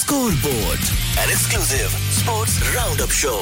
Scoreboard, an exclusive sports roundup show.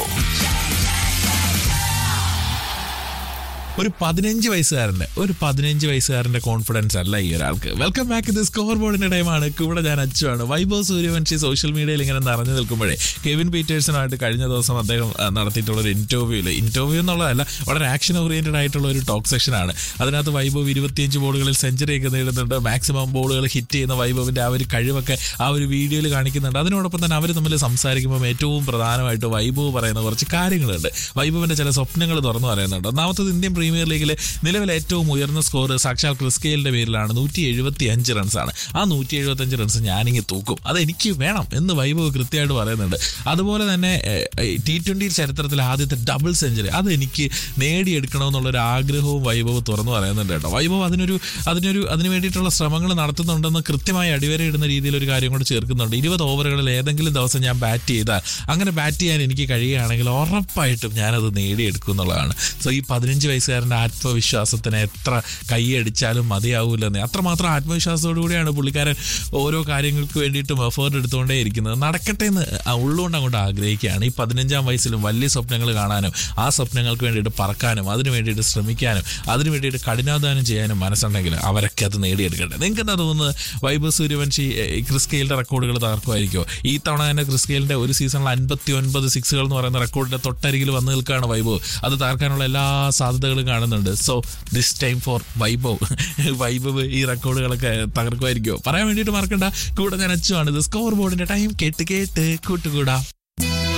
ഒരു പതിനഞ്ച് വയസ്സുകാരന്റെ ഒരു പതിനഞ്ച് വയസ്സുകാരന്റെ കോൺഫിഡൻസ് അല്ല ഈ ഒരാൾക്ക് വെൽക്കം ബാക്ക് ഇത് സ്കോർ ബോർഡിന്റെ ടൈമാണ് കൂടെ ഞാൻ അച്ചുവാണ് വൈഭവ് സൂര്യവൻഷി സോഷ്യൽ മീഡിയയിൽ ഇങ്ങനെ നിറഞ്ഞു നിൽക്കുമ്പോഴേ കെവിൻ പീറ്റേഴ്സണായിട്ട് കഴിഞ്ഞ ദിവസം അദ്ദേഹം ആ, നടത്തിയിട്ടുള്ള ഒരു ഇന്റർവ്യൂവിൽ ഇന്റർവ്യൂ എന്നുള്ളതല്ല വളരെ ആക്ഷൻ ഓറിയന്റഡ് ആയിട്ടുള്ള ഒരു ടോക്ക് സെഷനാണ് അതിനകത്ത് വൈഭവ് ഇരുപത്തിയഞ്ച് ബോളുകളിൽ സെഞ്ചുറി ഒക്കെ നേടുന്നുണ്ട് മാക്സിമം ബോളുകൾ ഹിറ്റ് ചെയ്യുന്ന വൈഭവിന്റെ ആ ഒരു കഴിവൊക്കെ ആ ഒരു വീഡിയോയിൽ കാണിക്കുന്നുണ്ട് അതിനോടൊപ്പം തന്നെ അവർ തമ്മിൽ സംസാരിക്കുമ്പോൾ ഏറ്റവും പ്രധാനമായിട്ട് വൈഭവ് പറയുന്ന കുറച്ച് കാര്യങ്ങളുണ്ട് വൈഭവിന്റെ ചില സ്വപ്നങ്ങൾ തുറന്നു പറയുന്നുണ്ട് ഒന്നാമത്തത് ഇന്ത്യൻ പ്രീമിയർ ലീഗിലെ നിലവിൽ ഏറ്റവും ഉയർന്ന സ്കോർ സാക്ഷാൽ ക്രിസ്കെയിലിന്റെ പേരിലാണ് നൂറ്റി എഴുപത്തി അഞ്ച് റൺസാണ് ആ നൂറ്റി എഴുപത്തി അഞ്ച് റൺസ് ഞാനിങ്ങ് തൂക്കും അത് എനിക്ക് വേണം എന്ന് വൈഭവ് കൃത്യമായിട്ട് പറയുന്നുണ്ട് അതുപോലെ തന്നെ ടി ട്വന്റി ചരിത്രത്തിൽ ആദ്യത്തെ ഡബിൾ സെഞ്ചുറി അത് എനിക്ക് നേടിയെടുക്കണമെന്നുള്ളൊരു ആഗ്രഹവും വൈഭവ് തുറന്നു പറയുന്നുണ്ട് കേട്ടോ വൈഭവ് അതിനൊരു അതിനൊരു അതിന് വേണ്ടിയിട്ടുള്ള ശ്രമങ്ങൾ നടത്തുന്നുണ്ടെന്ന് കൃത്യമായി അടിവരയിടുന്ന രീതിയിൽ ഒരു കാര്യം കൂടെ ചേർക്കുന്നുണ്ട് ഇരുപത് ഓവറുകളിൽ ഏതെങ്കിലും ദിവസം ഞാൻ ബാറ്റ് ചെയ്താൽ അങ്ങനെ ബാറ്റ് ചെയ്യാൻ എനിക്ക് കഴിയുകയാണെങ്കിൽ ഉറപ്പായിട്ടും ഞാനത് നേടിയെടുക്കും എന്നുള്ളതാണ് സോ ഈ പതിനഞ്ച് വയസ്സുകാരൻ്റെ ആത്മവിശ്വാസത്തിന് എത്ര കൈയടിച്ചാലും മതിയാവൂലെന്ന് അത്രമാത്രം ആത്മവിശ്വാസത്തോടു കൂടിയാണ് പുള്ളിക്കാരൻ ഓരോ കാര്യങ്ങൾക്ക് വേണ്ടിയിട്ടും എഫേർട്ട് എടുത്തുകൊണ്ടേ ഇരിക്കുന്നത് നടക്കട്ടെ എന്ന് ആ ഉള്ളുകൊണ്ട് അങ്ങോട്ട് ആഗ്രഹിക്കുകയാണ് ഈ പതിനഞ്ചാം വയസ്സിലും വലിയ സ്വപ്നങ്ങൾ കാണാനും ആ സ്വപ്നങ്ങൾക്ക് വേണ്ടിയിട്ട് പറക്കാനും അതിന് വേണ്ടിയിട്ട് ശ്രമിക്കാനും അതിന് വേണ്ടിയിട്ട് കഠിനാധ്വാനം ചെയ്യാനും മനസ്സുണ്ടെങ്കിൽ അവരൊക്കെ അത് നേടിയെടുക്കട്ടെ നിങ്ങൾക്ക് എന്താ തോന്നുന്നത് വൈഭവ് സൂര്യവൻഷി ഏഹ്, ക്രിസ് ഗെയിലിന്റെ റെക്കോർഡുകൾ തകർക്കുമായിരിക്കുമോ ഈ തവണ തന്നെ ക്രിസ് ഗെയിലിന്റെ ഒരു സീസണിൽ അൻപത്തി ഒൻപത് സിക്സുകൾ എന്ന് പറയുന്ന റെക്കോർഡിന്റെ തൊട്ടരികിൽ വന്ന് നിൽക്കുകയാണ് വൈഭവ് അത് തകർക്കാനുള്ള എല്ലാ സാധ്യതകളും കാണുന്നുണ്ട് so this time for Vaibhav Vaibhav ഈ റെക്കോർഡുകളൊക്കെ തകർക്കുമായിരിക്കുമോ പറയാൻ വേണ്ടിയിട്ട് മറക്കണ്ട കൂടെ ഞാൻ അച്ചുവാണ് ഇത് സ്കോർ ബോർഡിന്റെ ടൈം കേട്ട് കേട്ട് കൂട്ടുകൂടാം